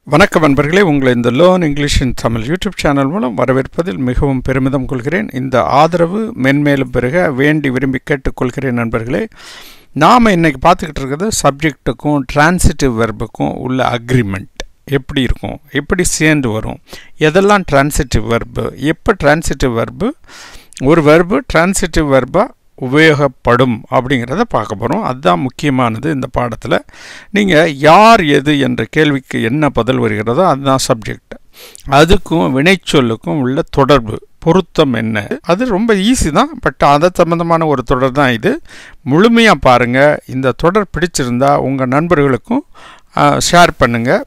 வணக்கம் நண்பர்களே உங்களை இந்த learn English in Tamil YouTube channel மூலம் வரவேற்பதில் மிகவும் பெருமிதம் கொள்கிறேன் இந்த ஆதரவு மென்மேலும் பெருக வேண்டி விரும்பி கேட்டுக்கொள்கிறேன் நண்பர்களே நாம் இன்னைக்கு பார்த்துக்கிட்டு இருக்கிறது சப்ஜெக்ட்டுக்கும் டிரான்சிட்டிவ் வெர்புக்கும் உள்ள அக்ரிமெண்ட் எப்படி இருக்கும் எப்படி சேர்ந்து வரும் எதெல்லாம் டிரான்சிட்டிவ் வெர்பு எப்போ டிரான்சிட்டிவ் வெர்பு ஒரு வெர்பு டிரான்சிட்டிவ் வெர்பாக உபயோகப்படும் அப்படிங்கிறத பார்க்க போகிறோம் அதுதான் முக்கியமானது இந்த பாடத்தில் நீங்கள் யார் எது என்ற கேள்விக்கு என்ன பதில் வருகிறதோ அதுதான் சப்ஜெக்ட் அதுக்கும் வினைச்சொல்லுக்கும் உள்ள தொடர்பு பொருத்தம் என்ன அது ரொம்ப ஈஸி தான் பட் அதை சம்மந்தமான ஒரு தொடர் தான் இது முழுமையாக பாருங்கள் இந்த தொடர் பிடிச்சிருந்தா உங்கள் நண்பர்களுக்கும் ஷேர் பண்ணுங்கள்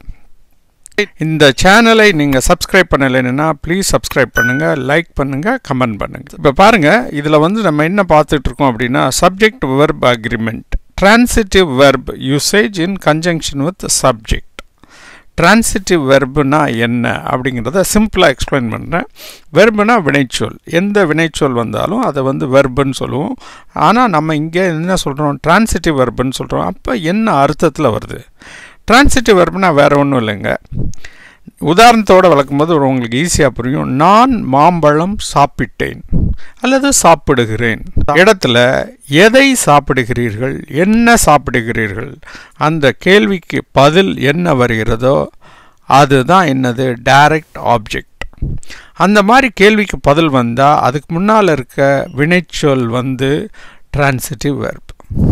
இந்த சேனலை நீங்கள் சப்ஸ்கிரைப் பண்ணலைன்னா ப்ளீஸ் சப்ஸ்கிரைப் பண்ணுங்கள் லைக் பண்ணுங்கள் கமெண்ட் பண்ணுங்கள் இப்போ பாருங்கள் இதில் வந்து நம்ம என்ன பார்த்துட்டு இருக்கோம் அப்படின்னா subject verb agreement transitive verb usage in conjunction with subject transitive வெர்புனா என்ன அப்படிங்கிறத சிம்பிளாக எக்ஸ்பிளைன் பண்ணுறேன் வெர்புனா வினைச்சொல் எந்த வினைச்சொல் வந்தாலும் அதை வந்து வெர்புன்னு சொல்லுவோம் ஆனால் நம்ம இங்கே என்ன சொல்கிறோம் டிரான்சிட்டிவ் வெர்புன்னு சொல்கிறோம் அப்போ என்ன அர்த்தத்தில் வருது டிரான்சிட்டிவ் வெர்ப்னா வேறு ஒன்றும் இல்லைங்க உதாரணத்தோடு விளக்கும்போது உங்களுக்கு ஈஸியாக புரியும் நான் மாம்பழம் சாப்பிட்டேன் அல்லது சாப்பிடுகிறேன் இடத்துல எதை சாப்பிடுகிறீர்கள் என்ன சாப்பிடுகிறீர்கள் அந்த கேள்விக்கு பதில் என்ன வருகிறதோ அதுதான் என்னது டைரக்ட் ஆப்ஜெக்ட் அந்த மாதிரி கேள்விக்கு பதில் வந்தால் அதுக்கு முன்னால் இருக்க வினைச்சொல் வந்து டிரான்சிட்டிவ் வெர்ப்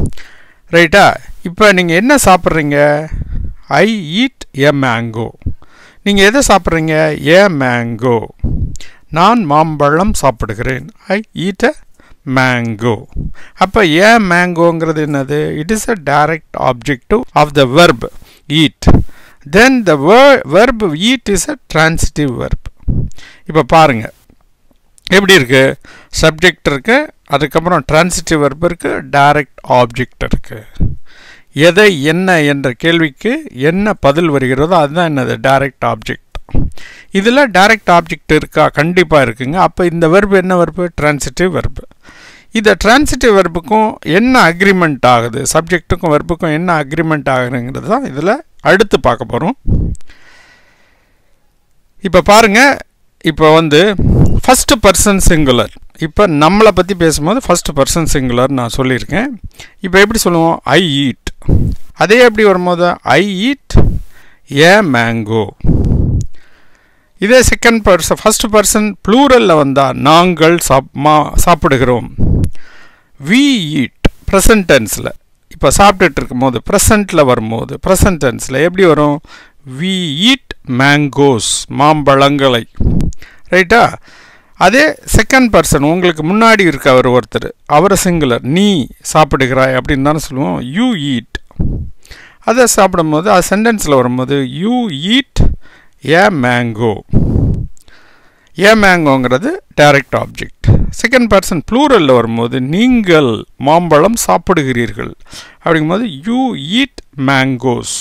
ரைட்டா இப்போ நீங்கள் என்ன சாப்பிட்றீங்க ஐ ஈட் எ மேங்கோ நீங்கள் எதை சாப்பிட்றீங்க ஏ மேங்கோ நான் மாம்பழம் சாப்பிடுகிறேன் ஐ ஈட் அ மேங்கோ அப்போ ஏ மேங்கோங்கிறது என்னது it is a direct objective of the verb eat then the verb eat is a transitive verb இப்போ பாருங்கள் எப்படி இருக்குது சப்ஜெக்ட் இருக்குது அதுக்கப்புறம் டிரான்சிட்டிவ் வெர்ப் இருக்குது டைரக்ட் ஆப்ஜெக்ட் இருக்குது எதை என்ன என்ற கேள்விக்கு என்ன பதில் வருகிறதோ அதுதான் என்னது டைரக்ட் ஆப்ஜெக்ட் இதில் டைரக்ட் ஆப்ஜெக்ட் இருக்கா கண்டிப்பாக இருக்குங்க அப்போ இந்த வெர்பு என்ன வெர்பு டிரான்சிட்டிவ் வெர்பு இந்த டிரான்சிட்டிவ் வெர்புக்கும் என்ன அக்ரிமெண்ட் ஆகுது சப்ஜெக்ட்டுக்கும் வெர்புக்கும் என்ன அக்ரிமெண்ட் ஆகுதுங்கிறது தான் இதில் அடுத்து பார்க்க போகிறோம் இப்போ பாருங்கள் இப்போ வந்து ஃபஸ்ட்டு பர்சன் சிங்குலர் இப்போ நம்மளை பற்றி பேசும்போது ஃபஸ்ட்டு பர்சன் சிங்குலர் நான் சொல்லியிருக்கேன் இப்போ எப்படி சொல்லுவோம் ஐ ஈட் அதே எப்படி வரும்போது ஐ ஈட் ஏ மேங்கோ இதே செகண்ட் பர்சன் ஃபஸ்ட் பர்சன் ப்ளூரலில் வந்தால் நாங்கள் சாப் மா சாப்பிடுகிறோம் வி ஈட் ப்ரெசன்ட் டென்ஸில் இப்போ சாப்பிட்டுட்டு இருக்கும்போது ப்ரெசண்ட்டில் வரும்போது ப்ரெசன்ட் டென்ஸில் எப்படி வரும் வி ஈட் மேங்கோஸ் மாம்பழங்களை ரைட்டா அதே செகண்ட் பர்சன் உங்களுக்கு முன்னாடி இருக்க அவர் ஒருத்தர் அவரை சிங்குலர் நீ சாப்பிடுகிறாய் அப்படின்னு தானே சொல்லுவோம் யூ ஈட் அதை சாப்பிடும்போது அது சென்டென்ஸில் வரும்போது you eat a mango a மேங்கோங்கிறது டைரக்ட் ஆப்ஜெக்ட் செகண்ட் பர்சன் ப்ளூரலில் வரும்போது நீங்கள் மாம்பழம் சாப்பிடுகிறீர்கள் அப்படிங்கும்போது யூ ஈட் மேங்கோஸ்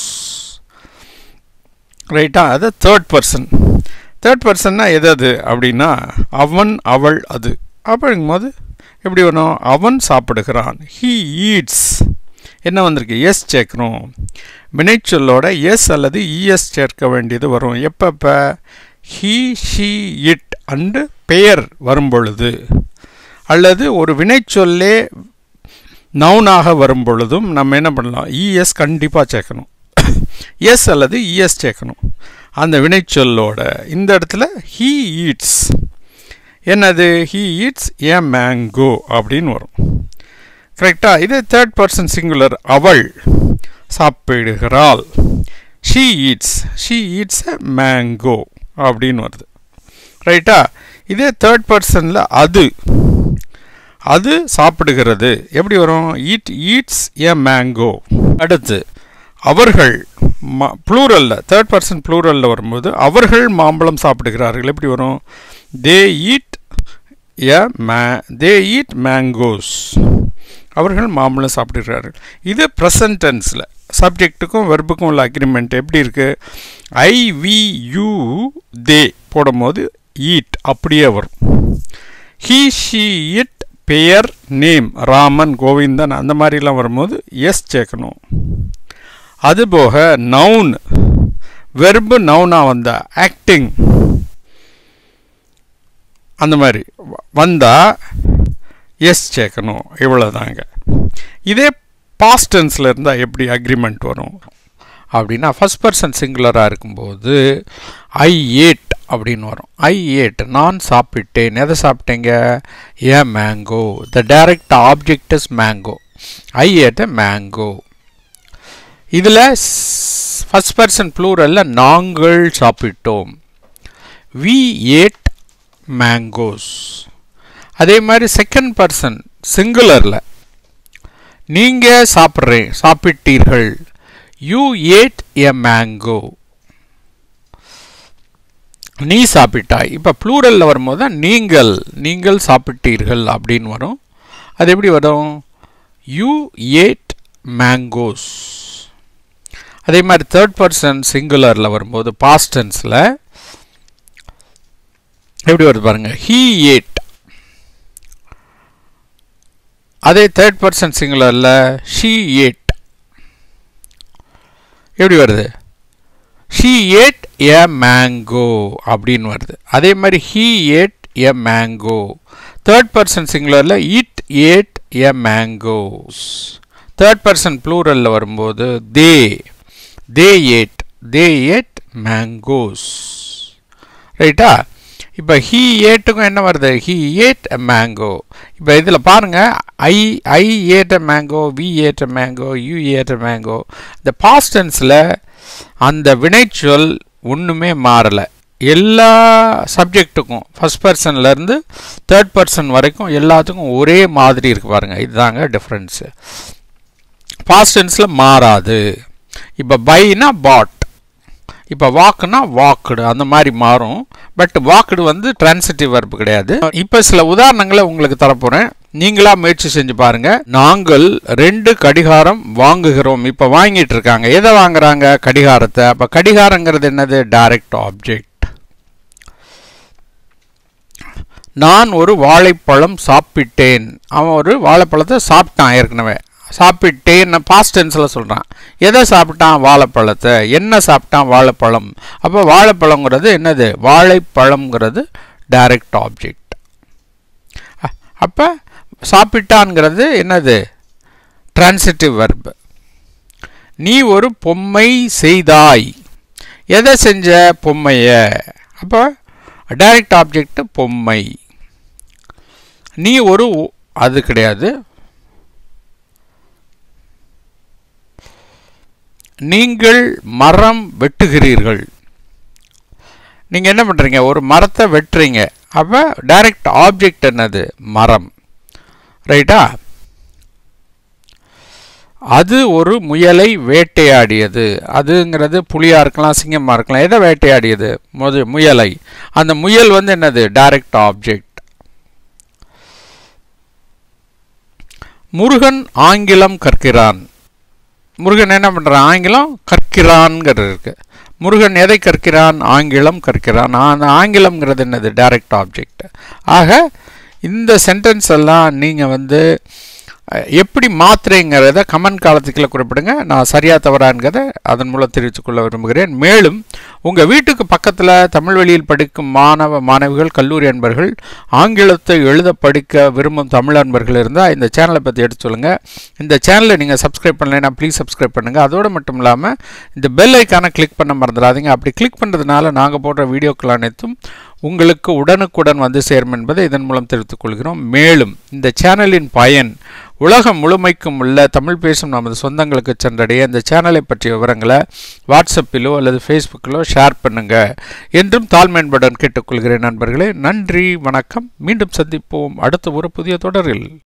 ரைட்டா அது தேர்ட் பர்சன் தேர்ட் பர்சன்னா எது அது அப்படின்னா அவன் அவள் அது அப்படிங்கும்போது எப்படி வரும் அவன் சாப்பிடுகிறான் ஹீ ஈட்ஸ் என்ன வந்திருக்கு எஸ் சேர்க்கணும் வினைச்சொல்லோட எஸ் அல்லது இஎஸ் சேர்க்க வேண்டியது வரும் எப்பப்போ ஹீ ஷீ இட் அண்டு பெயர் வரும் பொழுது அல்லது ஒரு வினைச்சொல்லே நவுனாக வரும் பொழுதும் நம்ம என்ன பண்ணலாம் இஎஸ் கண்டிப்பாக சேர்க்கணும் எஸ் அல்லது இஎஸ் சேர்க்கணும் அந்த வினைச்சொல்லோட இந்த இடத்துல ஹீ ஈட்ஸ் என்னது ஹீ ஈட்ஸ் ஏ மேங்கோ அப்படின்னு வரும் கரெக்டாக இது தேர்ட் பர்சன் சிங்குலர் அவள் சாப்பிடுகிறாள் she eats she eats a mango அப்படின்னு வருது ரைட்டா இதே தேர்ட் பர்சனில் அது அது சாப்பிடுகிறது எப்படி வரும் ஈட் ஈட்ஸ் ஏ மேங்கோ அடுத்து அவர்கள் மா ப்ளூரலில் தேர்ட் பர்சன் ப்ளூரலில் வரும்போது அவர்கள் மாம்பழம் சாப்பிடுகிறார்கள் எப்படி வரும் they eat a may they eat mangoes அவர்கள் மாம்பழம் சாப்பிடுகிறார்கள் இது ப்ரெசன்ட் டென்ஸில் சப்ஜெக்ட்டுக்கும் வெர்புக்கும் உள்ள அக்ரிமெண்ட் எப்படி இருக்குது ஐ வி யூ தே போடும்போது ஈட் அப்படியே வரும் ஹீ ஷீ இட் பெயர் நேம் ராமன் கோவிந்தன் அந்த மாதிரிலாம் வரும்போது எஸ் சேர்க்கணும் அதுபோக நவுன் வெர்பு நவுனா வந்தா ஆக்டிங் அந்த மாதிரி வந்தால் எஸ் சேர்க்கணும் இவ்வளோதாங்க இதே பாஸ்ட் டென்ஸில் இருந்தால் எப்படி அக்ரிமெண்ட் வரும் அப்படின்னா ஃபஸ்ட் பர்சன் சிங்குலராக இருக்கும்போது ஐ ஏட் அப்படின்னு வரும் ஐ ஏட் நான் சாப்பிட்டேன் எதை சாப்பிட்டேங்க a mango the direct object is mango I ate a mango இதில் ஃபஸ்ட் பர்சன் ப்ளூரலில் நாங்கள் சாப்பிட்டோம் வி ஏட் மேங்கோஸ் அதே மாதிரி செகண்ட் பர்சன் சிங்குலரில் நீங்கள் சாப்பிட்றேன் சாப்பிட்டீர்கள் யூ ஏட் எ மேங்கோ நீ சாப்பிட்டாய் இப்போ ப்ளூரலில் வரும்போது தான் நீங்கள் நீங்கள் சாப்பிட்டீர்கள் அப்படின்னு வரும் அது எப்படி வரும் யூ ஏட் மேங்கோஸ் அதே மாதிரி தேர்ட் பர்சன் சிங்குலரில் வரும்போது பாஸ்டன்ஸில் எப்படி வருது பாருங்க ஹீ ஏட் அதே தேர்ட் பர்சன் சிங்குலரில் ஷீ ஏட் எப்படி வருது ஷீ ஏட் எ மேங்கோ அப்படின்னு வருது அதே மாதிரி he ate a mango third person சிங்குலரில் it ate a mangoes third person ப்ளூரலில் வரும்போது they they ate they ate mangoes ரைட்டா இப்போ ஹீ ஏட்டுக்கும் என்ன வருது ஹீ ஏட் அ மேங்கோ இப்போ இதில் பாருங்கள் I I ate a mango we ate a mango you ate a mango இந்த பாஸ்டன்ஸில் அந்த வினைச்சொல் ஒன்றுமே மாறலை எல்லா சப்ஜெக்ட்டுக்கும் ஃபஸ்ட் பர்சன்லேருந்து தேர்ட் பர்சன் வரைக்கும் எல்லாத்துக்கும் ஒரே மாதிரி இருக்கு பாருங்கள் இதுதாங்க டிஃப்ரென்ஸு பாஸ்டன்ஸில் மாறாது இப்போ பைனா பாட் இப்போ வாக்குனா வாக்குடு அந்த மாதிரி மாறும் பட் வாக்குடு வந்து டிரான்சிட்டிவ் வர்பு கிடையாது இப்போ சில உதாரணங்களை உங்களுக்கு தரப்போகிறேன் நீங்களா முயற்சி செஞ்சு பாருங்க நாங்கள் ரெண்டு கடிகாரம் வாங்குகிறோம் இப்போ வாங்கிட்டு இருக்காங்க எதை வாங்குறாங்க கடிகாரத்தை அப்போ கடிகாரங்கிறது என்னது டைரக்ட் ஆப்ஜெக்ட் நான் ஒரு வாழைப்பழம் சாப்பிட்டேன் அவன் ஒரு வாழைப்பழத்தை சாப்பிட்டான் ஏற்கனவே சாப்பிட்டேன்னு பாஸ்ட் டென்ஸில் சொல்கிறான் எதை சாப்பிட்டான் வாழைப்பழத்தை என்ன சாப்பிட்டான் வாழைப்பழம் அப்போ வாழைப்பழங்கிறது என்னது வாழைப்பழம்ங்கிறது டைரக்ட் ஆப்ஜெக்ட் அப்போ சாப்பிட்டான்ங்கிறது என்னது டிரான்சிட்டிவ் வர்பு நீ ஒரு பொம்மை செய்தாய் எதை செஞ்ச பொம்மைய அப்போ டைரக்ட் ஆப்ஜெக்ட் பொம்மை நீ ஒரு அது கிடையாது நீங்கள் மரம் வெட்டுகிறீர்கள் நீங்கள் என்ன பண்ணுறீங்க ஒரு மரத்தை வெட்டுறீங்க அப்போ டைரக்ட் ஆப்ஜெக்ட் என்னது மரம் ரைட்டா அது ஒரு முயலை வேட்டையாடியது அதுங்கிறது புலியாக இருக்கலாம் சிங்கமாக இருக்கலாம் எதை வேட்டையாடியது முது முயலை அந்த முயல் வந்து என்னது டைரக்ட் ஆப்ஜெக்ட் முருகன் ஆங்கிலம் கற்கிறான் முருகன் என்ன பண்ணுறான் ஆங்கிலம் கற்கிறான்ங்கிறது இருக்கு முருகன் எதை கற்கிறான் ஆங்கிலம் கற்கிறான் அந்த ஆங்கிலம்ங்கிறது என்னது டைரக்ட் ஆப்ஜெக்ட் ஆக இந்த சென்டென்ஸ் எல்லாம் நீங்கள் வந்து எப்படி மாத்துறீங்கிறத கமெண்ட் காலத்துக்குள்ள குறிப்பிடுங்க நான் சரியா தவறாங்கிறத அதன் மூலம் தெரிவித்துக்கொள்ள விரும்புகிறேன் மேலும் உங்கள் வீட்டுக்கு பக்கத்தில் தமிழ் வழியில் படிக்கும் மாணவ மாணவிகள் கல்லூரி அன்பர்கள் ஆங்கிலத்தை எழுத படிக்க விரும்பும் தமிழ் அன்பர்கள் இருந்தால் இந்த சேனலை பற்றி எடுத்து சொல்லுங்கள் இந்த சேனலை நீங்கள் சப்ஸ்கிரைப் பண்ணலைன்னா ப்ளீஸ் சப்ஸ்கிரைப் பண்ணுங்கள் அதோடு மட்டும் இல்லாமல் இந்த பெல் ஐக்கானை கிளிக் பண்ண மறந்துடாதீங்க அப்படி கிளிக் பண்ணுறதுனால நாங்கள் போடுற வீடியோக்கள் அனைத்தும் உங்களுக்கு உடனுக்குடன் வந்து சேரும் என்பதை இதன் மூலம் தெரிவித்துக் கொள்கிறோம் மேலும் இந்த சேனலின் பயன் உலகம் முழுமைக்கும் உள்ள தமிழ் பேசும் நமது சொந்தங்களுக்கு சென்றடைய இந்த சேனலை பற்றிய விவரங்களை வாட்ஸ்அப்பிலோ அல்லது ஃபேஸ்புக்கிலோ ஷேர் பண்ணுங்க என்றும் தாழ்மையன்புடன் கேட்டுக்கொள்கிறேன் நண்பர்களே நன்றி வணக்கம் மீண்டும் சந்திப்போம் அடுத்த ஒரு புதிய தொடரில்